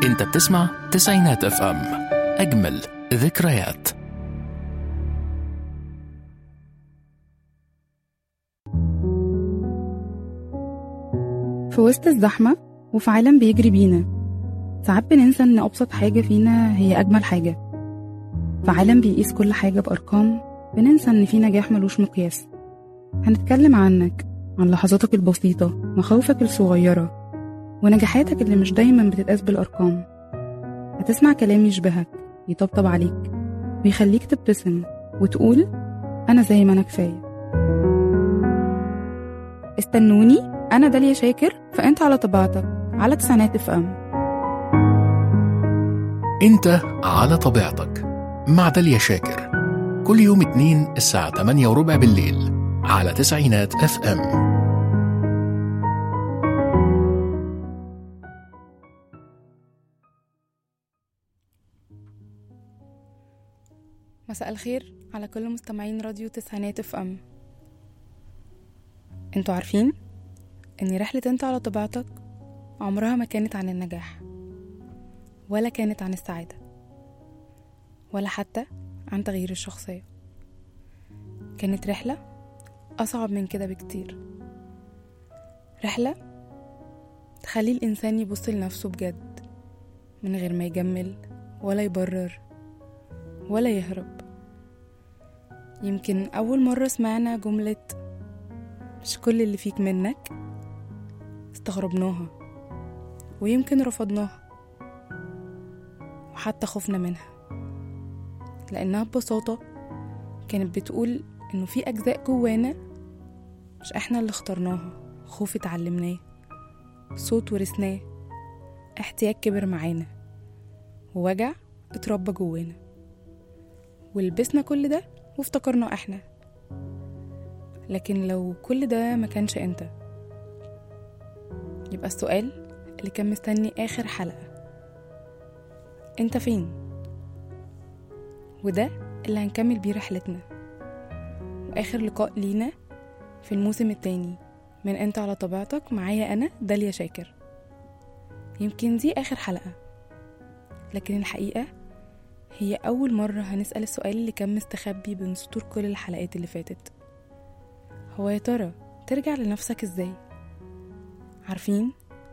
انت بتسمع تسعينات اف ام اجمل ذكريات في وسط الزحمة وفي عالم بيجري بينا ساعات بننسى إن أبسط حاجة فينا هي أجمل حاجة في عالم بيقيس كل حاجة بأرقام بننسى إن في نجاح ملوش مقياس هنتكلم عنك عن لحظاتك البسيطة مخاوفك الصغيرة ونجاحاتك اللي مش دايما بتتقاس بالأرقام هتسمع كلام يشبهك يطبطب عليك ويخليك تبتسم وتقول أنا زي ما أنا كفاية استنوني أنا داليا شاكر فأنت على طبيعتك على تسعينات اف ام انت على طبيعتك مع داليا شاكر كل يوم اتنين الساعة 8 وربع بالليل على تسعينات اف ام مساء الخير على كل مستمعين راديو تسعينات اف ام انتوا عارفين ان رحلة انت على طبيعتك عمرها ما كانت عن النجاح ولا كانت عن السعادة ولا حتى عن تغيير الشخصية كانت رحلة أصعب من كده بكتير رحلة تخلي الإنسان يبص لنفسه بجد من غير ما يجمل ولا يبرر ولا يهرب يمكن أول مرة سمعنا جملة مش كل اللي فيك منك استغربناها ويمكن رفضناها وحتى خفنا منها لأنها ببساطة كانت بتقول إنه في أجزاء جوانا مش إحنا اللي اخترناها خوف اتعلمناه صوت ورثناه احتياج كبر معانا ووجع اتربى جوانا ولبسنا كل ده وافتكرنا احنا لكن لو كل ده ما كانش انت يبقى السؤال اللي كان مستني اخر حلقة انت فين وده اللي هنكمل بيه رحلتنا واخر لقاء لينا في الموسم التاني من انت على طبيعتك معايا انا داليا شاكر يمكن دي اخر حلقة لكن الحقيقة هي أول مرة هنسأل السؤال اللي كان مستخبي بين سطور كل الحلقات اللي فاتت هو يا ترى ترجع لنفسك ازاي عارفين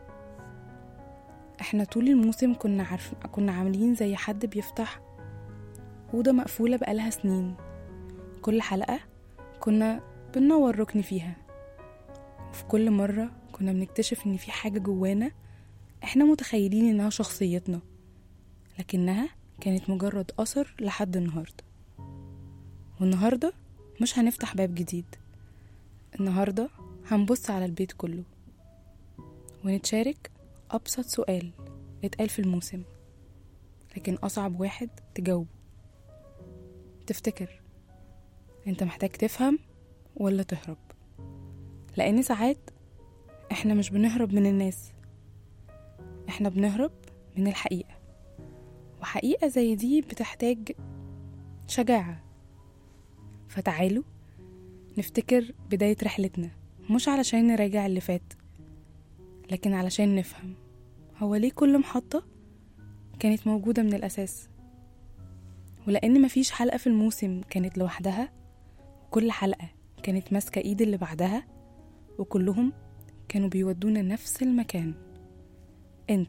احنا طول الموسم كنا عارف كنا عاملين زي حد بيفتح أوضة مقفولة بقالها سنين كل حلقة كنا بننور ركن فيها وفي كل مرة كنا بنكتشف إن في حاجة جوانا احنا متخيلين إنها شخصيتنا لكنها كانت مجرد أثر لحد النهاردة والنهاردة مش هنفتح باب جديد النهاردة هنبص على البيت كله ونتشارك أبسط سؤال اتقال في الموسم لكن أصعب واحد تجاوبه تفتكر انت محتاج تفهم ولا تهرب لأن ساعات احنا مش بنهرب من الناس احنا بنهرب من الحقيقة وحقيقة زي دي بتحتاج شجاعة فتعالوا نفتكر بداية رحلتنا مش علشان نراجع اللي فات لكن علشان نفهم هو ليه كل محطة كانت موجودة من الأساس ولأن مفيش حلقة في الموسم كانت لوحدها وكل حلقة كانت ماسكة إيد اللي بعدها وكلهم كانوا بيودونا نفس المكان انت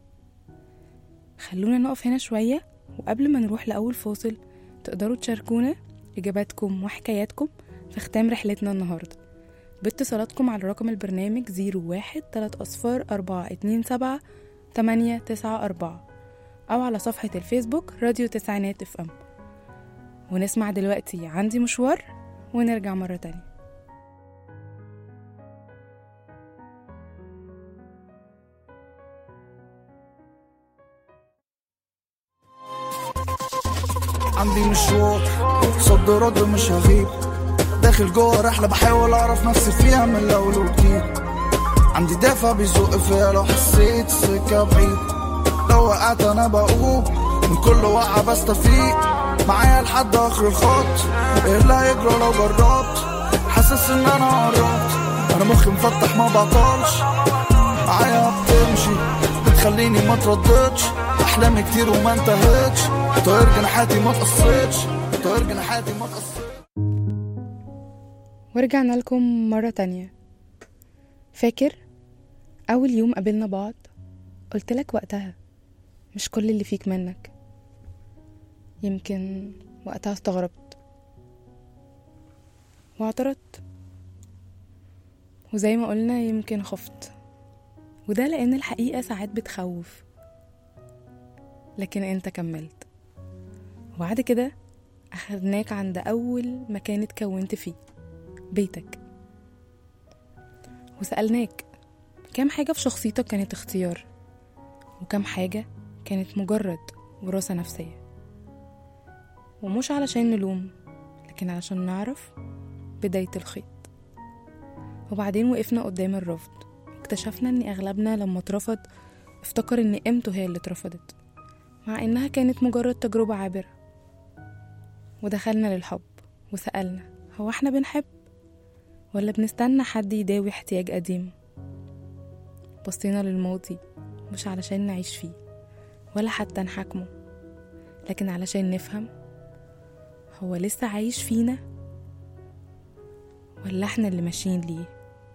خلونا نقف هنا شوية وقبل ما نروح لأول فاصل تقدروا تشاركونا إجاباتكم وحكاياتكم في ختام رحلتنا النهاردة باتصالاتكم على رقم البرنامج 01 3 أصفار 427 894 أو على صفحة الفيسبوك راديو تسعينات اف ام ونسمع دلوقتي عندي مشوار ونرجع مرة تانية عندي مشوار صد رد مش هغيب داخل جوه رحلة بحاول أعرف نفسي فيها من الأول وجديد عندي دافع بيزق فيا لو حسيت السكة بعيد لو وقعت أنا بقوم من كل وقعة بستفيق معايا لحد آخر الخط إيه اللي هيجرى لو جربت حاسس إن أنا قربت أنا مخي مفتح ما بعطلش معايا بتمشي خليني ما ترددش احلامي كتير وما انتهتش طاير جناحاتي ما تقصتش طاير جناحاتي ما تقصتش ورجعنا لكم مرة تانية فاكر أول يوم قابلنا بعض قلت لك وقتها مش كل اللي فيك منك يمكن وقتها استغربت واعترضت وزي ما قلنا يمكن خفت وده لأن الحقيقة ساعات بتخوف لكن انت كملت وبعد كده أخدناك عند أول مكان اتكونت فيه بيتك وسألناك كام حاجة في شخصيتك كانت اختيار وكام حاجة كانت مجرد وراثة نفسية ومش علشان نلوم لكن علشان نعرف بداية الخيط وبعدين وقفنا قدام الرفض واكتشفنا ان اغلبنا لما اترفض افتكر ان قيمته هي اللي اترفضت مع انها كانت مجرد تجربة عابرة ودخلنا للحب وسألنا هو احنا بنحب ولا بنستنى حد يداوي احتياج قديم بصينا للماضي مش علشان نعيش فيه ولا حتى نحاكمه لكن علشان نفهم هو لسه عايش فينا ولا احنا اللي ماشيين ليه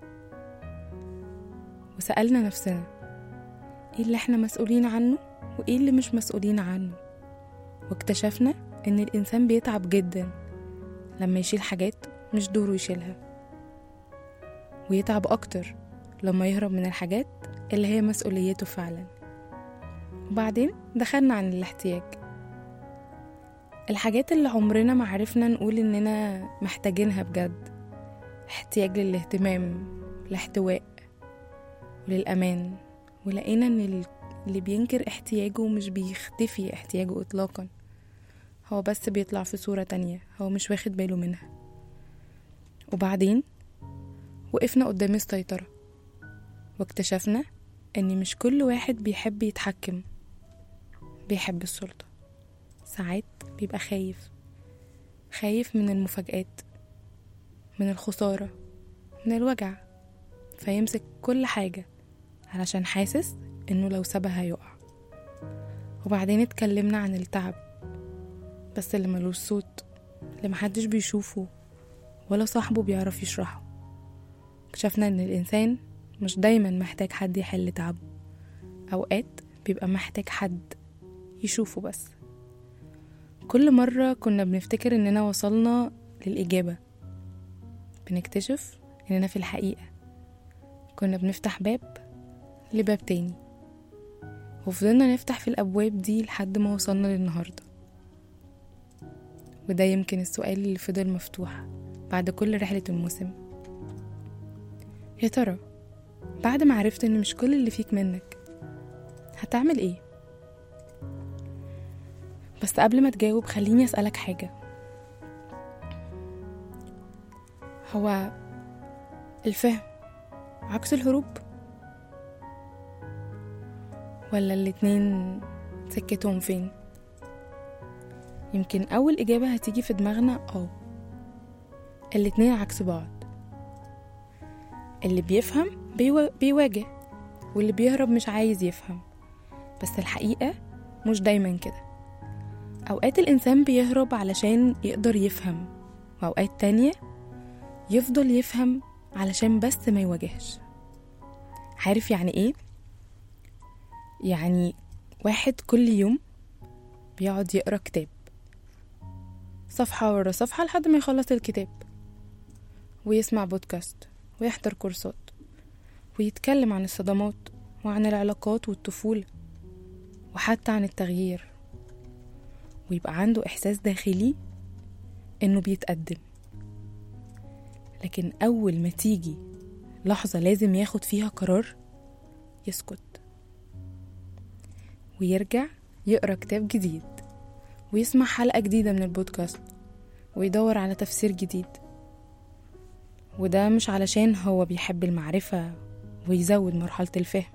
وسألنا نفسنا ايه اللي احنا مسؤولين عنه وايه اللي مش مسؤولين عنه واكتشفنا ان الانسان بيتعب جدا لما يشيل حاجات مش دوره يشيلها ويتعب اكتر لما يهرب من الحاجات اللي هي مسؤوليته فعلا وبعدين دخلنا عن الاحتياج الحاجات اللي عمرنا ما عرفنا نقول اننا محتاجينها بجد احتياج للاهتمام الاحتواء وللأمان ولقينا ان ال- اللي بينكر احتياجه مش بيختفي احتياجه اطلاقا هو بس بيطلع في صورة تانية هو مش واخد باله منها وبعدين وقفنا قدام السيطرة واكتشفنا ان مش كل واحد بيحب يتحكم بيحب السلطة ساعات بيبقى خايف خايف من المفاجآت من الخسارة من الوجع فيمسك كل حاجة علشان حاسس انه لو سابها هيقع وبعدين اتكلمنا عن التعب بس اللي ملوش صوت اللي محدش بيشوفه ولا صاحبه بيعرف يشرحه اكتشفنا ان الانسان مش دايما محتاج حد يحل تعبه اوقات بيبقى محتاج حد يشوفه بس كل مرة كنا بنفتكر اننا وصلنا للإجابة بنكتشف اننا في الحقيقة كنا بنفتح باب لباب تاني وفضلنا نفتح في الأبواب دي لحد ما وصلنا للنهاردة وده يمكن السؤال اللي فضل مفتوح بعد كل رحلة الموسم يا ترى بعد ما عرفت ان مش كل اللي فيك منك هتعمل ايه بس قبل ما تجاوب خليني اسألك حاجة هو الفهم عكس الهروب ولا الاتنين سكتهم فين يمكن أول إجابة هتيجي في دماغنا اه الاتنين عكس بعض اللي بيفهم بيوا... بيواجه واللي بيهرب مش عايز يفهم بس الحقيقة مش دايما كده أوقات الإنسان بيهرب علشان يقدر يفهم وأوقات تانية يفضل يفهم علشان بس ما يواجهش عارف يعني ايه يعني واحد كل يوم بيقعد يقرا كتاب صفحة ورا صفحة لحد ما يخلص الكتاب ويسمع بودكاست ويحضر كورسات ويتكلم عن الصدمات وعن العلاقات والطفولة وحتى عن التغيير ويبقى عنده إحساس داخلي إنه بيتقدم لكن أول ما تيجي لحظة لازم ياخد فيها قرار يسكت ويرجع يقرا كتاب جديد ويسمع حلقة جديدة من البودكاست ويدور على تفسير جديد وده مش علشان هو بيحب المعرفة ويزود مرحلة الفهم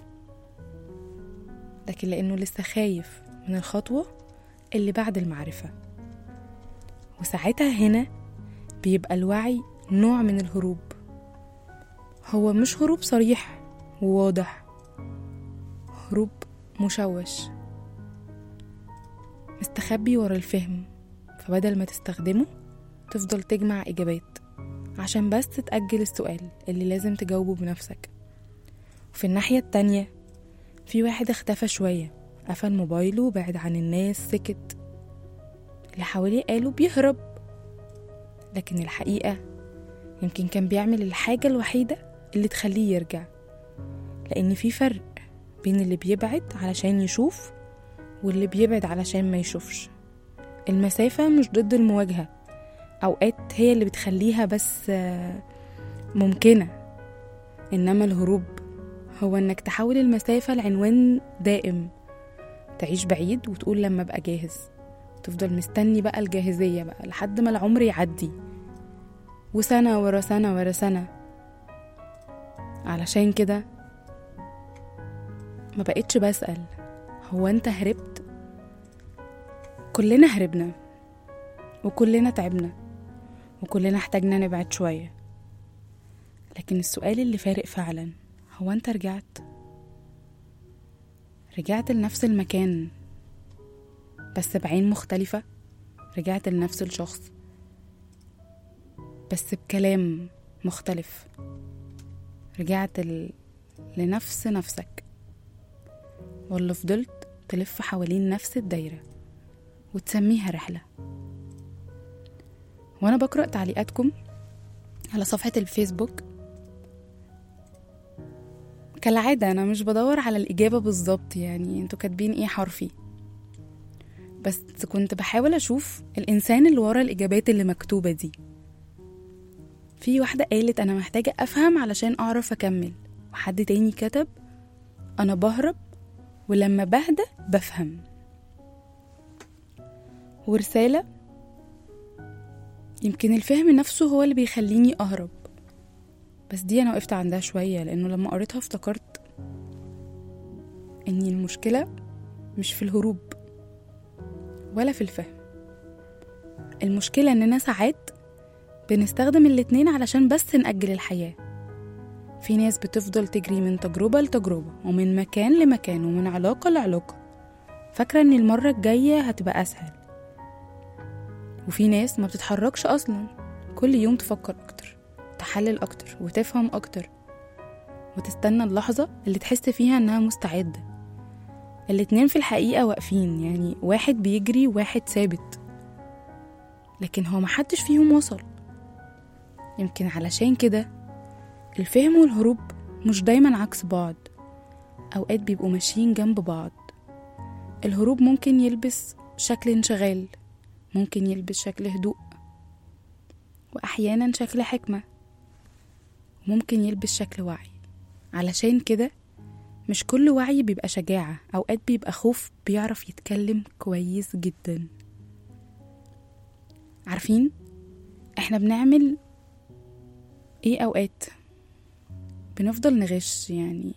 لكن لأنه لسه خايف من الخطوة اللي بعد المعرفة وساعتها هنا بيبقى الوعي نوع من الهروب هو مش هروب صريح وواضح هروب مشوش مستخبي ورا الفهم فبدل ما تستخدمه تفضل تجمع إجابات عشان بس تتأجل السؤال اللي لازم تجاوبه بنفسك وفي الناحية التانية في واحد اختفى شوية قفل موبايله بعد عن الناس سكت اللي حواليه قالوا بيهرب لكن الحقيقة يمكن كان بيعمل الحاجة الوحيدة اللي تخليه يرجع لأن في فرق بين اللي بيبعد علشان يشوف واللي بيبعد علشان ما يشوفش المسافة مش ضد المواجهة أوقات هي اللي بتخليها بس آه، ممكنة إنما الهروب هو إنك تحول المسافة لعنوان دائم تعيش بعيد وتقول لما أبقى جاهز تفضل مستني بقى الجاهزية بقى لحد ما العمر يعدي وسنة ورا سنة ورا سنة علشان كده ما بقتش بسأل هو انت هربت كلنا هربنا وكلنا تعبنا وكلنا احتاجنا نبعد شوية لكن السؤال اللي فارق فعلا هو انت رجعت رجعت لنفس المكان بس بعين مختلفة رجعت لنفس الشخص بس بكلام مختلف رجعت ل... لنفس نفسك ولا فضلت تلف حوالين نفس الدايرة وتسميها رحلة وأنا بقرأ تعليقاتكم على صفحة الفيسبوك كالعادة أنا مش بدور على الإجابة بالظبط يعني انتوا كاتبين إيه حرفي بس كنت بحاول أشوف الإنسان اللي ورا الإجابات اللي مكتوبة دي في واحدة قالت أنا محتاجة أفهم علشان أعرف أكمل وحد تاني كتب أنا بهرب ولما بهدى بفهم ورسالة يمكن الفهم نفسه هو اللي بيخليني أهرب بس دي أنا وقفت عندها شوية لأنه لما قريتها افتكرت إن المشكلة مش في الهروب ولا في الفهم المشكلة إننا ساعات بنستخدم الاتنين علشان بس نأجل الحياة في ناس بتفضل تجري من تجربة لتجربة ومن مكان لمكان ومن علاقة لعلاقة فاكرة إن المرة الجاية هتبقى أسهل وفي ناس ما بتتحركش أصلا كل يوم تفكر أكتر تحلل أكتر وتفهم أكتر وتستنى اللحظة اللي تحس فيها إنها مستعدة الاتنين في الحقيقة واقفين يعني واحد بيجري وواحد ثابت لكن هو محدش فيهم وصل يمكن علشان كده الفهم والهروب مش دايما عكس بعض أوقات بيبقوا ماشيين جنب بعض الهروب ممكن يلبس شكل انشغال ممكن يلبس شكل هدوء وأحيانا شكل حكمة ممكن يلبس شكل وعي علشان كده مش كل وعي بيبقى شجاعة أوقات بيبقى خوف بيعرف يتكلم كويس جدا عارفين احنا بنعمل ايه اوقات بنفضل نغش يعني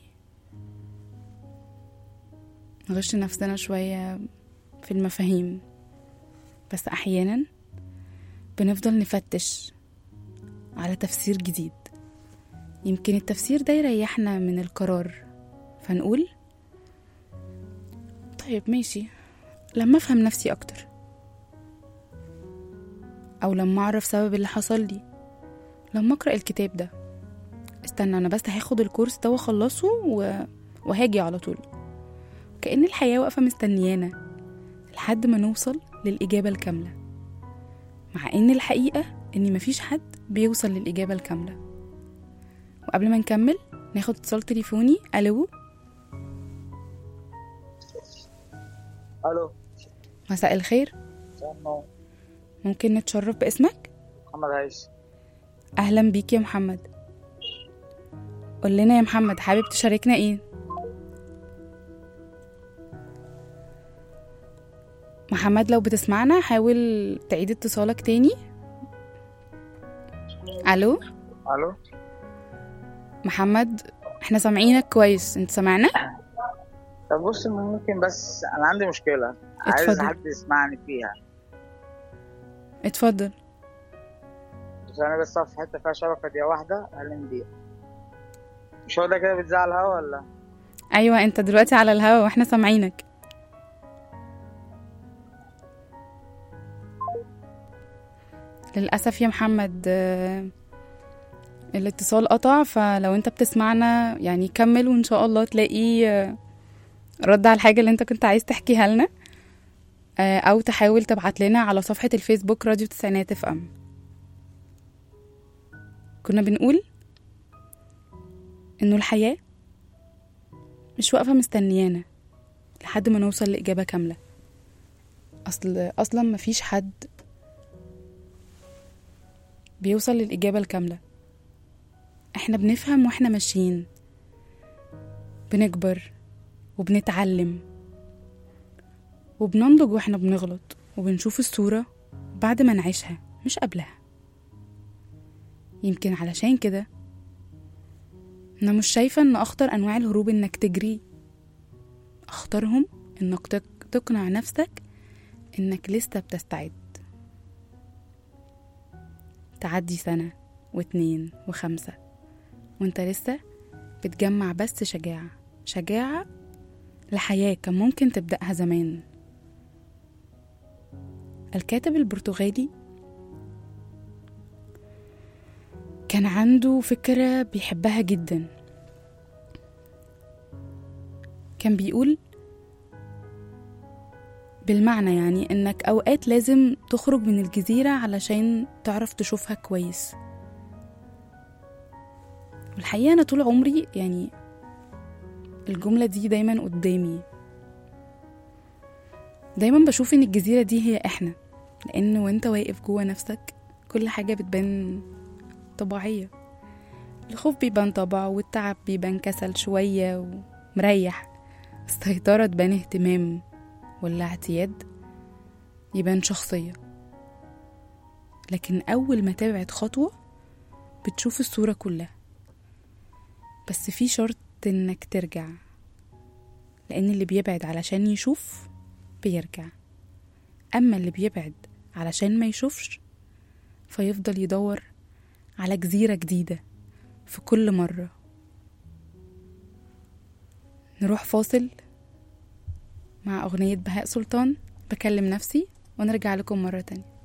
نغش نفسنا شوية في المفاهيم بس أحيانا بنفضل نفتش على تفسير جديد يمكن التفسير ده يريحنا من القرار فنقول طيب ماشي لما أفهم نفسي أكتر أو لما أعرف سبب اللي حصل لي لما أقرأ الكتاب ده استنى أنا بس هاخد الكورس ده وأخلصه و... وهاجي على طول كأن الحياة واقفة مستنيانا لحد ما نوصل للإجابة الكاملة مع إن الحقيقة إن مفيش حد بيوصل للإجابة الكاملة وقبل ما نكمل ناخد اتصال تليفوني ألو الو مساء الخير سلام ممكن نتشرف باسمك محمد عيسى أهلا بيك يا محمد قول لنا يا محمد حابب تشاركنا ايه محمد لو بتسمعنا حاول تعيد اتصالك تاني الو الو محمد احنا سامعينك كويس انت سامعنا طب بص ممكن بس انا عندي مشكله عايز اتفضل. حد يسمعني فيها اتفضل بس انا بس في حته فيها شبكه دي واحده اعلم بيها مش هو ده كده بتزعل الهوا ولا ايوه انت دلوقتي على الهوا واحنا سامعينك للاسف يا محمد آه، الاتصال قطع فلو انت بتسمعنا يعني كمل وان شاء الله تلاقي آه، رد على الحاجه اللي انت كنت عايز تحكيها لنا آه، او تحاول تبعت لنا على صفحه الفيسبوك راديو تسعينات اف ام كنا بنقول انه الحياه مش واقفه مستنيانا لحد ما نوصل لاجابه كامله اصل اصلا مفيش حد بيوصل للاجابه الكامله احنا بنفهم واحنا ماشيين بنكبر وبنتعلم وبننضج واحنا بنغلط وبنشوف الصورة بعد ما نعيشها مش قبلها يمكن علشان كده أنا مش شايفة إن أخطر أنواع الهروب إنك تجري أخطرهم إنك تق- تقنع نفسك إنك لسه بتستعد تعدي سنة واتنين وخمسة وانت لسه بتجمع بس شجاعة شجاعة لحياة كان ممكن تبدأها زمان الكاتب البرتغالي كان عنده فكرة بيحبها جدا كان بيقول بالمعنى يعني انك اوقات لازم تخرج من الجزيرة علشان تعرف تشوفها كويس والحقيقة انا طول عمري يعني الجملة دي دايما قدامي دايما بشوف ان الجزيرة دي هي احنا لان وانت واقف جوه نفسك كل حاجة بتبان طبيعية الخوف بيبان طبع والتعب بيبان كسل شوية ومريح السيطرة تبان اهتمام ولا اعتياد يبان شخصية لكن أول ما تبعد خطوة بتشوف الصورة كلها بس في شرط إنك ترجع لأن اللي بيبعد علشان يشوف بيرجع أما اللي بيبعد علشان ما يشوفش فيفضل يدور على جزيرة جديدة في كل مرة نروح فاصل مع أغنية بهاء سلطان بكلم نفسي ونرجع لكم مرة تانية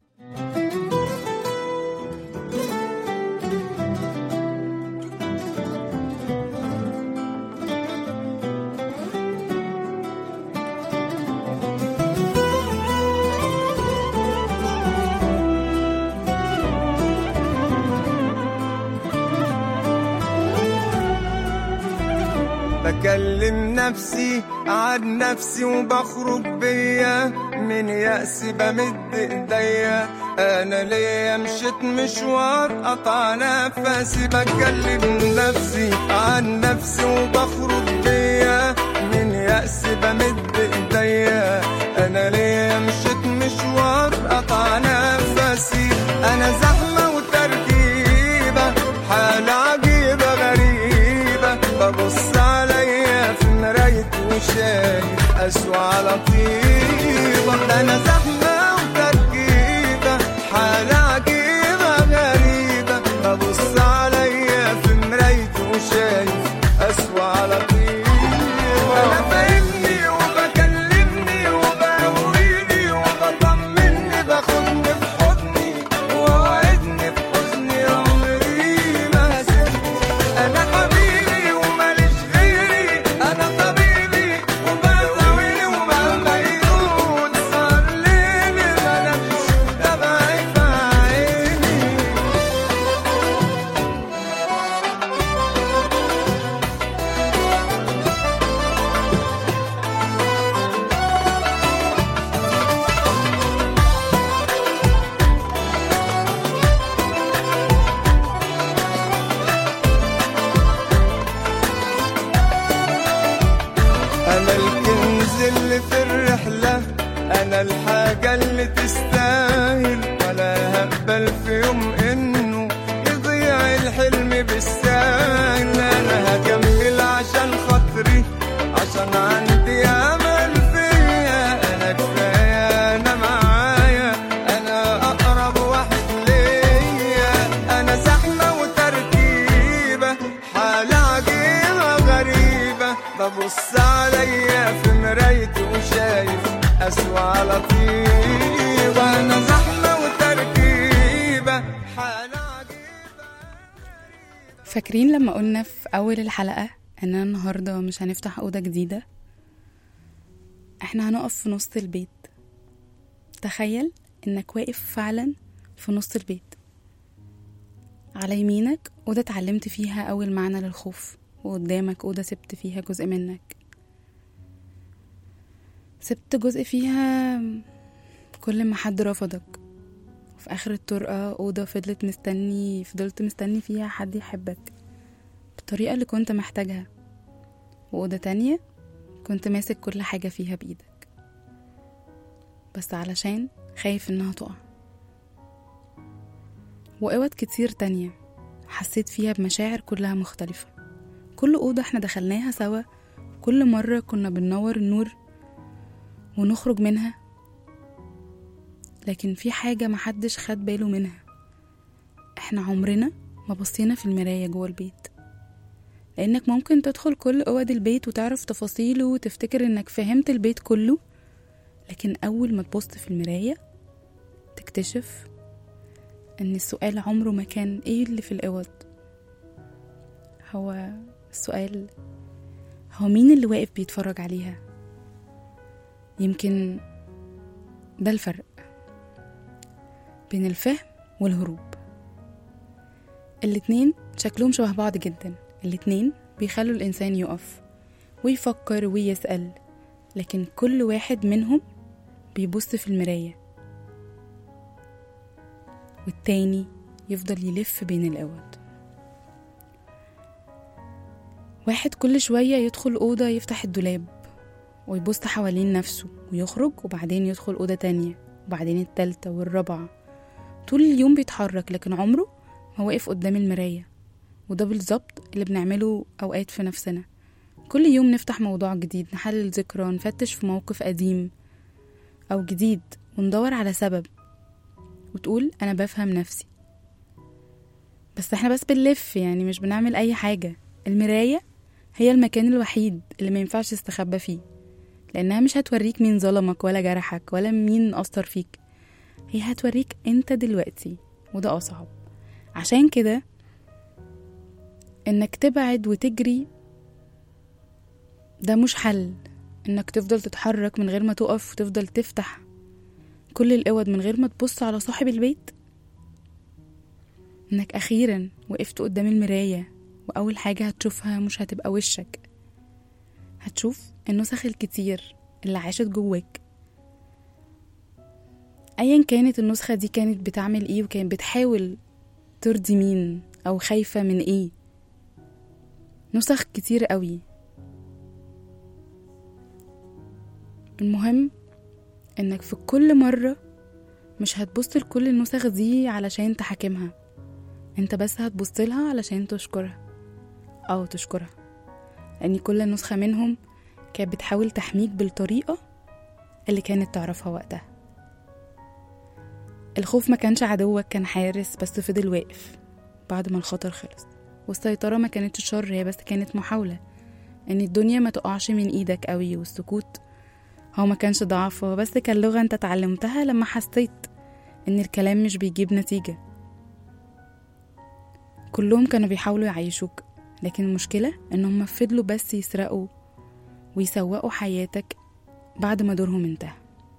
بكلم نفسي عن نفسي وبخرج بيا من يأسي بمد ايديا انا ليا مشيت مشوار قطع نفسي بكلم نفسي عن نفسي وبخرج بيا من يأسي بمد ايديا انا ليا مشيت مشوار قطع نفسي انا زحمة وتركيبة حالة عجيبة غريبة ببص عليا في مراية وشايف أسوأ على طيبة ده أنا زحمة وتركيبة حالة عجيبة غريبة ببص عليا في مراية وشايف أسوأ على طيبة أنا فاهمني وبكلمني وبقويني وبطمني باخدني في حضني ووعدني في حزني عمري ما هسيبني انا حبيبي وماليش غيري انا طبيبي وبداويني ومهما يقول صار ليلي ملكش دمعي في عيني أنا الكنز اللي في الرحلة أنا الحاجة اللي تستاهل ولا هقبل في يوم إنه يضيع الحلم بالساهل أنا هكمل عشان خاطري عشان عندي أمل فيا أنا كفاية أنا معايا أنا أقرب واحد ليا أنا زحمة وتركيبة حالة عجيبة غريبة ببص عليا في مرايتي وشايف أسوأ على طيبة أنا زحمة وتركيبة حالة عجيبة فاكرين لما قلنا في أول الحلقة إننا النهاردة مش هنفتح أوضة جديدة احنا هنقف في نص البيت تخيل إنك واقف فعلا في نص البيت على يمينك أوضة اتعلمت فيها أول معنى للخوف وقدامك أوضة سبت فيها جزء منك سبت جزء فيها كل ما حد رفضك وفي آخر الطرقة أوضة فضلت مستني فضلت مستني فيها حد يحبك بالطريقة اللي كنت محتاجها وأوضة تانية كنت ماسك كل حاجة فيها بإيدك بس علشان خايف إنها تقع وأوض كتير تانية حسيت فيها بمشاعر كلها مختلفة كل أوضة احنا دخلناها سوا كل مرة كنا بننور النور ونخرج منها لكن في حاجة محدش خد باله منها احنا عمرنا ما بصينا في المراية جوه البيت لأنك ممكن تدخل كل أوض البيت وتعرف تفاصيله وتفتكر إنك فهمت البيت كله لكن أول ما تبص في المراية تكتشف إن السؤال عمره ما كان إيه اللي في الأوض هو السؤال هو مين اللي واقف بيتفرج عليها يمكن ده الفرق بين الفهم والهروب الاتنين شكلهم شبه بعض جدا الاتنين بيخلوا الإنسان يقف ويفكر ويسأل لكن كل واحد منهم بيبص في المراية والتاني يفضل يلف بين الأوض واحد كل شوية يدخل أوضة يفتح الدولاب ويبص حوالين نفسه ويخرج وبعدين يدخل أوضة تانية وبعدين التالتة والرابعة طول اليوم بيتحرك لكن عمره ما واقف قدام المراية وده بالظبط اللي بنعمله أوقات في نفسنا كل يوم نفتح موضوع جديد نحلل ذكرى نفتش في موقف قديم أو جديد وندور على سبب وتقول أنا بفهم نفسي بس احنا بس بنلف يعني مش بنعمل أي حاجة المراية هي المكان الوحيد اللي ما ينفعش تستخبى فيه لأنها مش هتوريك مين ظلمك ولا جرحك ولا مين أثر فيك هي هتوريك انت دلوقتي وده أصعب عشان كده انك تبعد وتجري ده مش حل انك تفضل تتحرك من غير ما تقف وتفضل تفتح كل الأوض من غير ما تبص على صاحب البيت انك اخيرا وقفت قدام المراية واول حاجة هتشوفها مش هتبقى وشك هتشوف النسخ الكتير اللي عاشت جواك ايا كانت النسخة دي كانت بتعمل ايه وكانت بتحاول ترضي مين او خايفة من ايه نسخ كتير قوي المهم انك في كل مرة مش هتبص لكل النسخ دي علشان تحاكمها انت بس هتبص لها علشان تشكرها او تشكرها لان كل نسخة منهم كانت بتحاول تحميك بالطريقة اللي كانت تعرفها وقتها الخوف ما كانش عدوك كان حارس بس فضل واقف بعد ما الخطر خلص والسيطرة ما كانتش شر هي بس كانت محاولة ان الدنيا ما تقعش من ايدك قوي والسكوت هو ما كانش ضعف هو بس كان لغة انت اتعلمتها لما حسيت ان الكلام مش بيجيب نتيجة كلهم كانوا بيحاولوا يعيشوك لكن المشكلة ان هم فضلوا بس يسرقوا ويسوقوا حياتك بعد ما دورهم انتهى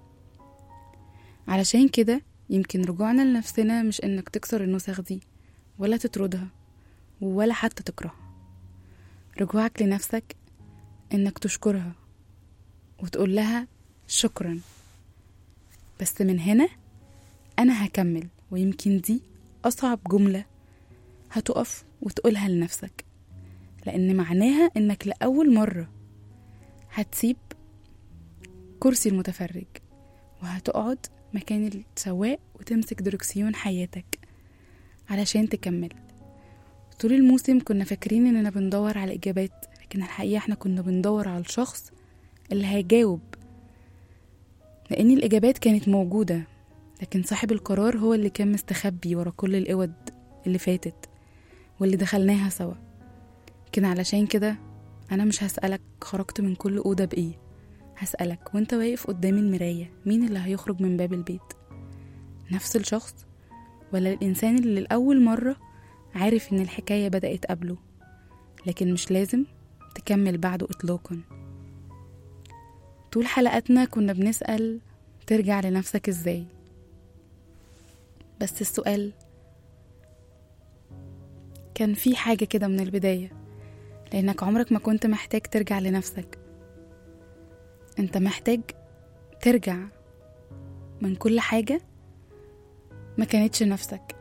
علشان كده يمكن رجوعنا لنفسنا مش انك تكسر النسخ دي ولا تطردها ولا حتى تكرهها رجوعك لنفسك انك تشكرها وتقول لها شكرا بس من هنا انا هكمل ويمكن دي اصعب جمله هتقف وتقولها لنفسك لان معناها انك لاول مره هتسيب كرسي المتفرج وهتقعد مكان السواق وتمسك دركسيون حياتك علشان تكمل طول الموسم كنا فاكرين اننا بندور على اجابات لكن الحقيقه احنا كنا بندور على الشخص اللي هيجاوب لان الاجابات كانت موجوده لكن صاحب القرار هو اللي كان مستخبي ورا كل الاوض اللي فاتت واللي دخلناها سوا لكن علشان كده أنا مش هسألك خرجت من كل أوضة بإيه هسألك وانت واقف قدام المراية مين اللي هيخرج من باب البيت نفس الشخص ولا الإنسان اللي لأول مرة عارف إن الحكاية بدأت قبله لكن مش لازم تكمل بعده إطلاقا طول حلقاتنا كنا بنسأل ترجع لنفسك إزاي بس السؤال كان في حاجة كده من البداية لأنك عمرك ما كنت محتاج ترجع لنفسك انت محتاج ترجع من كل حاجة ما كانتش نفسك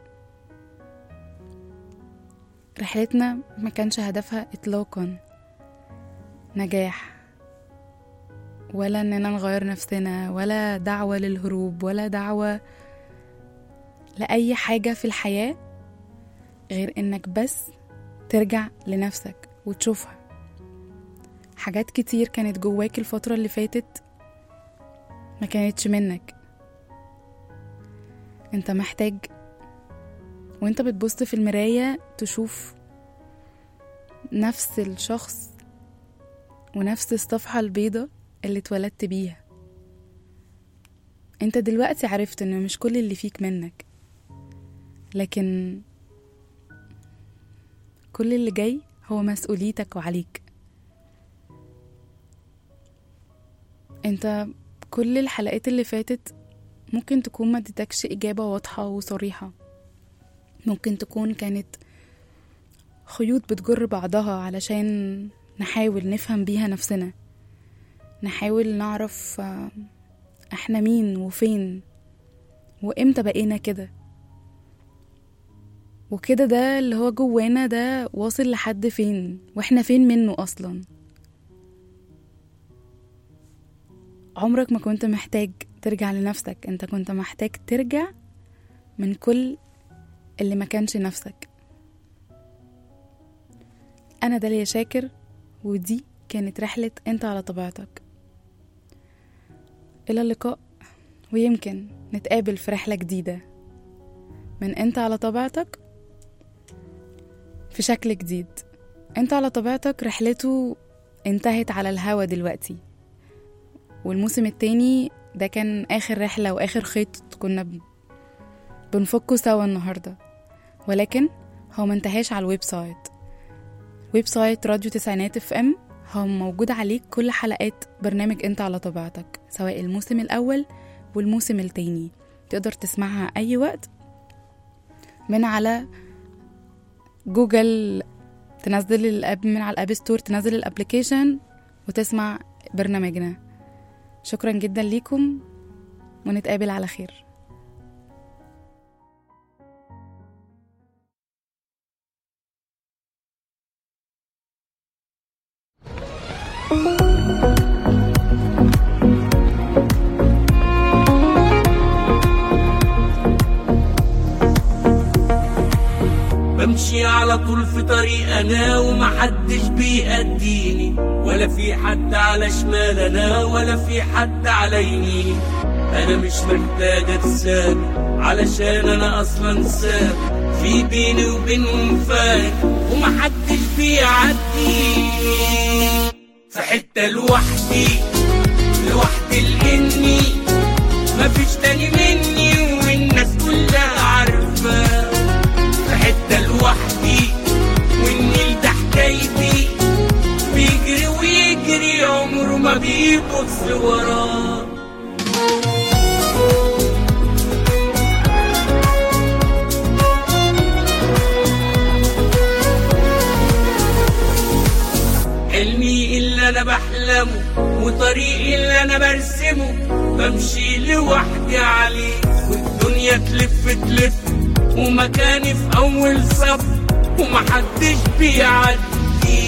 رحلتنا ما كانش هدفها إطلاقا نجاح ولا إننا نغير نفسنا ولا دعوة للهروب ولا دعوة لأي حاجة في الحياة غير إنك بس ترجع لنفسك وتشوفها حاجات كتير كانت جواك الفترة اللي فاتت ما كانتش منك انت محتاج وانت بتبص في المراية تشوف نفس الشخص ونفس الصفحة البيضة اللي اتولدت بيها انت دلوقتي عرفت ان مش كل اللي فيك منك لكن كل اللي جاي هو مسؤوليتك وعليك انت كل الحلقات اللي فاتت ممكن تكون ما ادتكش إجابة واضحة وصريحة ممكن تكون كانت خيوط بتجر بعضها علشان نحاول نفهم بيها نفسنا نحاول نعرف آه، احنا مين وفين وامتى بقينا كده وكده ده اللي هو جوانا ده واصل لحد فين واحنا فين منه اصلا عمرك ما كنت محتاج ترجع لنفسك انت كنت محتاج ترجع من كل اللي ما كانش نفسك انا داليا شاكر ودي كانت رحلة انت على طبيعتك الى اللقاء ويمكن نتقابل في رحلة جديدة من انت على طبيعتك في شكل جديد انت على طبيعتك رحلته انتهت على الهوا دلوقتي والموسم التاني ده كان آخر رحلة وآخر خيط كنا ب- بنفكه سوا النهاردة ولكن هو منتهاش على الويب سايت ويب سايت راديو تسعينات اف ام هو موجود عليه كل حلقات برنامج انت على طبيعتك سواء الموسم الأول والموسم التاني تقدر تسمعها أي وقت من على جوجل تنزل الاب من على الاب ستور تنزل الابلكيشن وتسمع برنامجنا شكرا جدا ليكم ونتقابل على خير بمشي على طول في طريق انا ومحدش بيأديني ولا في حد على شمال انا ولا في حد على يميني انا مش محتاج اتساب علشان انا اصلا ساب في بيني وبينهم فارق ومحدش بيعديني في حتة لوحدي لوحدي لاني مفيش تاني مني والناس كلها عارفه في حتة لوحدي والنيل ده حكايتي بيجري ويجري عمره ما بيبص وراه حلمي اللي انا بحلمه وطريقي اللي انا برسمه بمشي لوحدي عليه والدنيا تلف تلف ومكاني في اول صف ومحدش بيعدي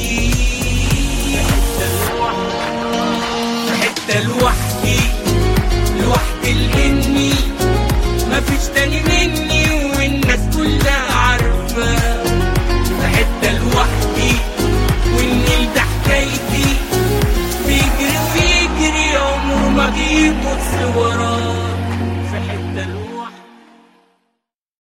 في حتة لوحدي لوحدي لاني مفيش تاني مني والناس كلها